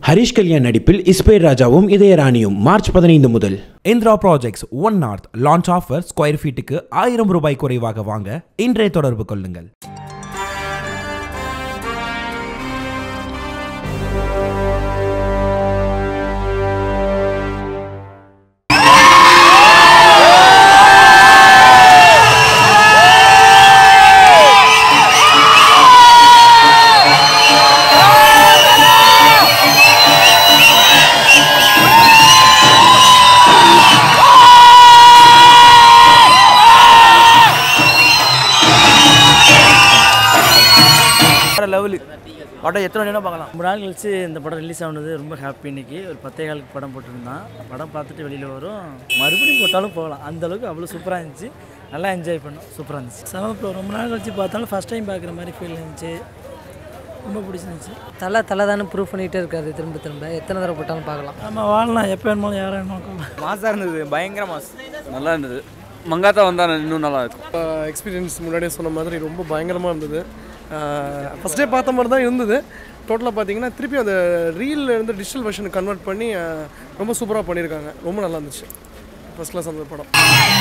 ஹரிஷ் கல்யாண் நடிப்பில் இஸ்பேர் ராஜாவும் இதயராணியும் மார்ச் பதினைந்து முதல் Indira projects one north launch offer square ஃபீட்டுக்கு ஆயிரம் ரூபாய் குறைவாக வாங்க இன்றைய தொடர்பு கொள்ளுங்கள் வேறு லெவலு படம் எத்தனை வேணால் பார்க்கலாம் ரொம்ப நாள் கழிச்சு இந்த படம் ரிலீஸ் ஆனது ரொம்ப ஹாப்பி இன்னைக்கு ஒரு பத்தே காலுக்கு படம் போட்டிருந்தான் படம் பார்த்துட்டு வெளியில் வரும் மறுபடியும் போட்டாலும் போகலாம் அந்த அளவுக்கு அவ்வளோ சூப்பராக இருந்துச்சு நல்லா என்ஜாய் பண்ணோம் சூப்பராக இருந்துச்சு செம ப்ரோ ரொம்ப நாள் கழிச்சு பார்த்தாலும் ஃபஸ்ட் டைம் பார்க்குற மாதிரி ஃபீல் இருந்துச்சு ரொம்ப பிடிச்சிருந்துச்சு தலை தலை தானே ப்ரூவ் பண்ணிகிட்டே இருக்காரு திரும்ப திரும்ப எத்தனை தடவை போட்டாலும் பார்க்கலாம் நம்ம வாழலாம் எப்போ வேணுமாலும் யாரும் வேணுமாலும் மாசாக இருந்தது பயங்கர மாஸ் நல்லா இருந்தது மங்காத்தா வந்தால் இன்னும் நல்லா இருக்கும் எக்ஸ்பீரியன்ஸ் முன்னாடியே சொன்ன மாதிரி ரொம்ப பயங்கரமாக இருந்தது ஃபஸ்ட்டே பார்த்த மாதிரி தான் இருந்தது டோட்டலாக பார்த்தீங்கன்னா திருப்பி அந்த ரீல்ல இருந்து டிஜிட்டல் வெர்ஷன் கன்வெர்ட் பண்ணி அஹ், ரொம்ப சூப்பராக பண்ணியிருக்காங்க ரொம்ப நல்லா இருந்துச்சு ஃபஸ்ட் கிளாஸ் அந்த படம்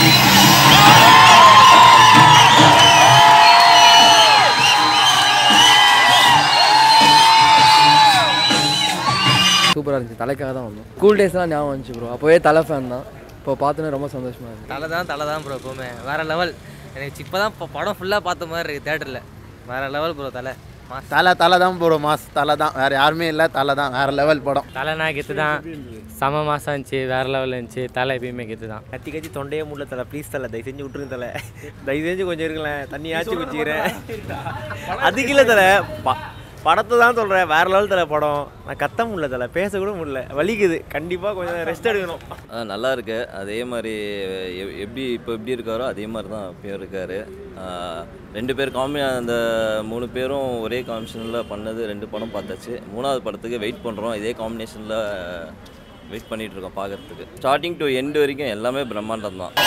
சூப்பராக இருந்துச்சு தலைக்காக தான் வந்தோம் ஸ்கூல் டேஸ்லாம் ஞாபகம் வந்துச்சு ப்ரோ அப்போவே தலை ஃபேன் தான் இப்போ பார்த்தோன்னே ரொம்ப சந்தோஷமாக இருந்துச்சு தலை தான் தலை தான் ப்ரோ எப்போவுமே வேறு லெவல் எனக்கு இப்போ தான் இப்போ படம் ஃபுல்லாக பார்த்த மாதிரி இருக்குது தேட்டரில் வேறு லெவல் ப்ரோ தலை மாஸ் தலை தலை தான் ப்ரோ மாஸ் தலை தான் வேறு யாருமே இல்லை தலை தான் வேறு லெவல் படம் தலைனா கெத்து தான் செம மாதம் இருந்துச்சு வேறு லெவலில் இருந்துச்சு தலை எப்பயுமே கெத்து தான் கத்தி கத்தி தொண்டையே முடியல தலை ப்ளீஸ் தலை தயவு செஞ்சு விட்டுருங்க தலை தயவு செஞ்சு கொஞ்சம் இருங்களேன் தண்ணியாச்சும் குச்சிக்கிறேன் அதுக்கு இல்லை தலை ப படத்தை தான் சொல்கிறேன் வேறு லெவல் தலை படம் நான் கத்த முடியல தலை பேச கூட முடியல வலிக்குது கண்டிப்பாக கொஞ்சம் ரெஸ்ட் எடுக்கணும் நல்லா இருக்கு அதே மாதிரி எ- எப்படி இப்போ எப்படி இருக்காரோ அதே மாதிரி தான் இப்பயும் இருக்காரு ஆஹ் ரெண்டு பேர் காம்பி அந்த மூணு பேரும் ஒரே காம்பினேஷனில் பண்ணது ரெண்டு படம் பார்த்தாச்சு மூணாவது படத்துக்கு வெயிட் பண்ணுறோம் இதே காம்பினேஷனில் வெயிட் பண்ணிட்டு இருக்கோம் பார்க்கறதுக்கு ஸ்டார்டிங் டு எண்டு வரைக்கும் எல்லாமே பிரம்மாண்டம் தான்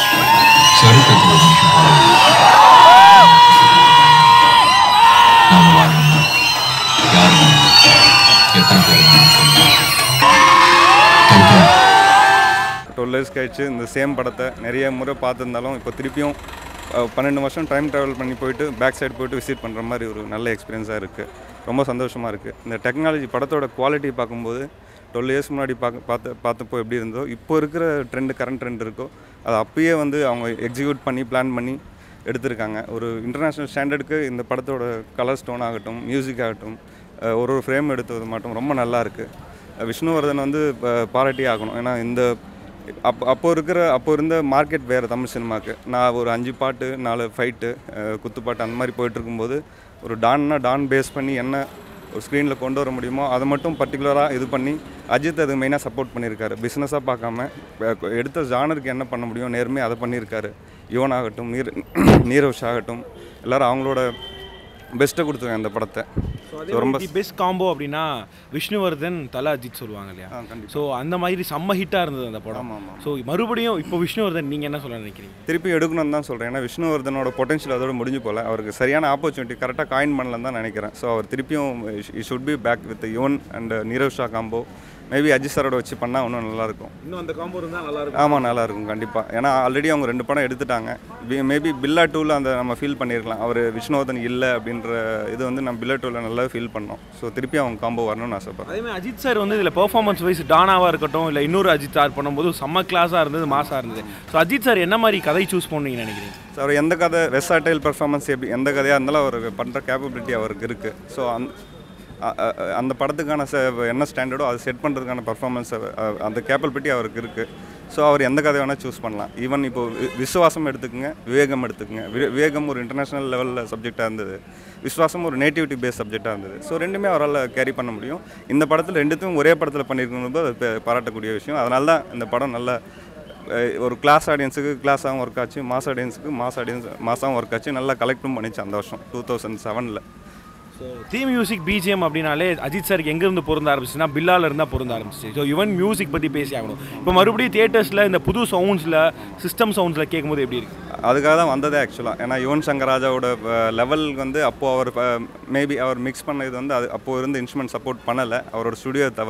டுவெல் இயர்ஸ் கழிச்சு இந்த சேம் படத்தை நிறைய முறை பார்த்துருந்தாலும் இப்போ திருப்பியும் அஹ், பன்னெண்டு வருஷம் டைம் ட்ராவல் பண்ணி போயிட்டு பேக் சைடு போயிட்டு விசிட் பண்ணுற மாதிரி ஒரு நல்ல எக்ஸ்பீரியன்ஸாக இருக்குது ரொம்ப சந்தோஷமாக இருக்குது இந்த டெக்னாலஜி படத்தோட குவாலிட்டி பார்க்கும்போது டுவெல் இயர்ஸ் முன்னாடி பார்க்க பார்த்து பார்த்தப்போ எப்படி இருந்தோ இப்போ இருக்கிற ட்ரெண்டு கரண்ட் ட்ரெண்ட் இருக்கோ அது அப்பயே வந்து அவங்க எக்ஸிக்யூட் பண்ணி பிளான் பண்ணி எடுத்திருக்காங்க ஒரு இன்டர்நேஷ்னல் ஸ்டாண்டர்டுக்கு இந்த படத்தோட கலர் ஸ்டோன் ஆகட்டும் மியூசிக் ஆகட்டும் அஹ், ஒரு ஒரு ஃப்ரேம் எடுத்தது மட்டும் ரொம்ப நல்லா இருக்குது விஷ்ணுவர்தன் வந்து ப- பாராட்டியே ஆகணும் ஏன்னா இந்த அப்போ அப்போ இருக்கிற அப்போ இருந்த மார்க்கெட் வேறு தமிழ் சினிமாவுக்கு நான் ஒரு அஞ்சு பாட்டு நாலு ஃபைட்டு குத்துப்பாட்டு அந்த மாதிரி போயிட்டு இருக்கும்போது ஒரு டான்னா டான் பேஸ் பண்ணி என்ன ஒரு ஸ்க்ரீனில் கொண்டு வர முடியுமோ அதை மட்டும் பர்டிகுலராக இது பண்ணி அஜித் அது மெயினாக சப்போர்ட் பண்ணியிருக்காரு பிஸ்னஸாக பார்க்காம அஹ், எடுத்த ஜானருக்கு என்ன பண்ண முடியும் நேர்மையாக அதை பண்ணியிருக்காரு யுவன் ஆகட்டும் நீர் நீரவ்ஷ் ஆகட்டும் எல்லாரும் அவங்களோட பெஸ்ட்டை கொடுத்துருக்காங்க இந்த படத்தை So, ரொம்ப பெஸ்ட் காம்போ அப்படின்னா விஷ்ணுவர்தன் தலை அஜித் சொல்லுவாங்க இல்லையா ஸோ அந்த மாதிரி செம்ம ஹிட்டாக இருந்தது அந்த படம் ஸோ மறுபடியும் இப்போ விஷ்ணுவர்தன் நீங்கள் என்ன சொல்ல நினைக்கிறீங்க திருப்பி எடுக்கணும்னு தான் சொல்கிறேன் ஏன்னா விஷ்ணுவர்தனோட பொட்டன்ஷியல் அதோட முடிஞ்சு போல அவருக்கு சரியான ஆப்பர்ச்சுனிட்டி கரெக்டாக காயின் பண்ணலன்னு தான் நினைக்கிறேன் ஸோ அவர் திருப்பியும் he should be back with Yuvan and Nirav Shah combo maybe Ajith சாரோட வச்சு பண்ணால் இன்னும் நல்லாயிருக்கும் இன்னும் அந்த காம்போ இருந்தால் நல்லா இருக்கும் ஆமாம் நல்லா இருக்கும் கண்டிப்பாக ஏன்னா ஆல்ரெடி அவங்க ரெண்டு படம் எடுத்துட்டாங்க மேபி பில்லா டூவில் அந்த நம்ம ஃபீல் பண்ணியிருக்கலாம் அவர் விஷ்ணுவர்தன் இல்லை அப்படின்ற இது வந்து நம்ம பில்லா டூவில் நல்லா ஃபீல் பண்ணோம் ஸோ திருப்பி அவங்க காம்போ வரணும்னு ஆசைப்பட்றேன் அதே மாதிரி அஜித் சார் வந்து இதில் பெர்ஃபார்மன்ஸ் வைஸ் டானாவாக இருக்கட்டும் இல்லை இன்னொரு அஜித் சார் பண்ணும்போது செம்ம கிளாஸாக இருந்தது மாசாக இருந்தது ஸோ அஜித் சார் என்ன மாதிரி கதை சூஸ் பண்ணுவீங்கன்னு நினைக்கிறீங்க ஸோ அவர் எந்த கதை வெசாட்டைல் பெர்ஃபார்மன்ஸ் எப்படி எந்த கதையாக இருந்தாலும் அவர் பண்ணுற கேப்பபிலிட்டி அவருக்கு இருக்குது ஸோ அந் அ- அ- அந்த படத்துக்கான ச என்ன ஸ்டாண்டர்டோ அதை செட் பண்ணுறதுக்கான பர்ஃபார்மன்ஸ் அந்த கேப்பபிலிட்டி அவருக்கு இருக்குது ஸோ அவர் எந்த கதை வேணால் சூஸ் பண்ணலாம் ஈவன் இப்போ வி- விசுவாசம் எடுத்துக்கங்க விவேகம் எடுத்துக்கங்க வி- விவேகம் ஒரு இன்டர்நேஷ்னல் லெவலில் சப்ஜெக்டாக இருந்தது விசுவாசம் ஒரு நேட்டிவிட்டி பேஸ் சப்ஜெக்டாக இருந்தது ஸோ ரெண்டுமே அவரால் கேரி பண்ண முடியும் இந்த படத்தில் ரெண்டுத்தையும் ஒரே படத்தில் பண்ணியிருக்கும்போது அது பே- பாராட்டக்கூடிய விஷயம் அதனால தான் இந்த படம் நல்ல அஹ் ஒரு கிளாஸ் ஆடியன்ஸுக்கு கிளாஸாகவும் ஒர்க் ஆச்சு மாஸ் ஆடியன்ஸுக்கு மாஸ் ஆடியன்ஸ் மாஸாகவும் ஒர்க் ஆச்சு நல்லா கலெக்டும் பண்ணிச்சு அந்த வருஷம் டூ தௌசண்ட் செவனில் ஸோ தீம் மியூசிக் பிஜிஎம் அப்படின்னாலே அஜித் சாருக்கு எங்கேருந்து பொருந்த ஆரம்பிச்சுன்னா பில்லால இருந்தால் பொருந்த ஆரம்பிச்சு ஸோ யுவன் மியூசிக் பற்றி பேசி ஆகணும் இப்போ மறுபடியும் தியேட்டர்ஸில் இந்த புது சவுண்ட்ஸில் சிஸ்டம் சவுண்ட்ஸில் கேட்கும்போது எப்படி இருக்கு அதுக்காக தான் வந்ததே ஆக்சுவலாக ஏன்னா யுவன் சங்கர் ராஜாவோட லெவல் வந்து அப்போது அவர் மேபி அவர் மிக்ஸ் பண்ணது வந்து அது அப்போது இருந்த இன்ஸ்ட்ருமெண்ட் சப்போர்ட் பண்ணலை அவரோட ஸ்டுடியோ தவிர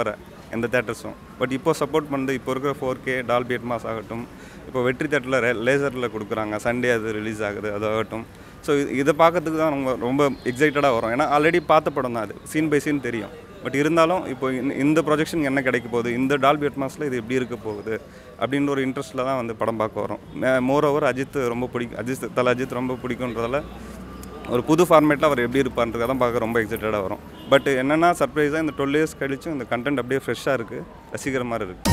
எந்த தேட்டர்ஸும் பட் இப்போ சப்போர்ட் பண்ணுறது இப்போ இருக்கிற ஃபோர் கே டால்பி எட்மாஸ் ஆகட்டும் இப்போ வெற்றி தேட்டரில் லேசரில் கொடுக்குறாங்க சண்டே அது ரிலீஸ் ஆகுது அது ஆகட்டும் ஸோ இதை பார்க்கறதுக்கு தான் நம்ம ரொம்ப எக்ஸைட்டடாக வரும் ஏன்னா ஆல்ரெடி பார்த்த படம் தான் அது சீன் பை சீன் தெரியும் பட் இருந்தாலும் இப்போ இந்த- இந்த ப்ரொஜெக்ஷன் என்ன கிடைக்க போகுது இந்த டால்பி அட்மாஸில் இது எப்படி இருக்க போகுது அப்படின்ற ஒரு இன்ட்ரெஸ்ட்டில் தான் வந்து படம் பார்க்க வரும் மோர் ஓவர் அஜித் ரொம்ப பிடிக்கும் அஜித் தலை அஜித் ரொம்ப பிடிக்குன்றதால ஒரு புது ஃபார்மேட்டில் அவர் எப்படி இருப்பான்றதை தான் பார்க்க ரொம்ப எக்ஸைட்டடாக வரும் பட் என்னென்னா சர்ப்ரைஸாக இந்த டுவெல் இயர்ஸ் கழிச்சும் இந்த கண்டென்ட் அப்படியே ஃப்ரெஷ்ஷாக இருக்குது ரசிக்கிற மாதிரி இருக்குது